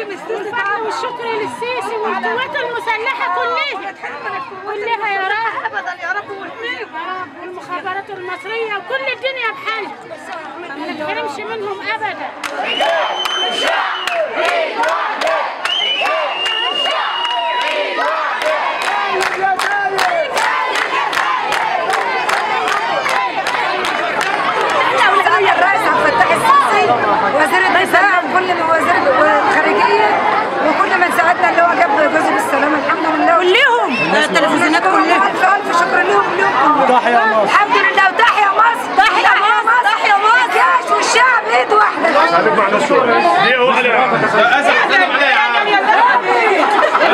والفضل والشكر للسيسي والقوات المسلحة كلها كلها يا رب ابدا يا رب واحميهم يا رب والمخابرات المصرية وكل الدنيا بحالها ما نتحرمش منهم أبدا احنا الرئيس عبد الفتاح السيسي وزير الدفاع وكل من وزير الخارجيه وكل من ساعدنا اللي هو جاب جوزي بالسلامه الحمد لله كلهم التلفزيونات كلها الف الف شكر لهم كلهم تحيا مصر. الحمد لله وتحيا مصر تحيا مصر تحيا مصر الجيش والشعب ايد واحده خليك معنا شوية دي واحدة اسف سلم عليا يا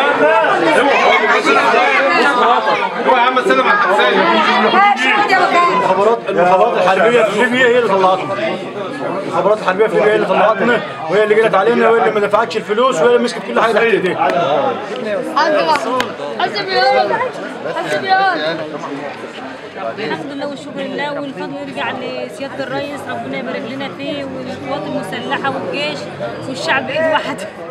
عم هو يا عم سلم على الحسين شوف يا مكان المخابرات المخابرات الحربية في ليبيا هي اللي طلعتنا المخابرات الحربية في ليبيا هي اللي طلعتنا وهي اللي جرت علينا وهي اللي ما دفعتش الفلوس وهي اللي مسكت كل حاجة تحت ايديها الحمد لله والشكر لله والفضل يرجع لسياده الرئيس ربنا يبارك لنا فيه والقوات المسلحه والجيش والشعب ايد واحده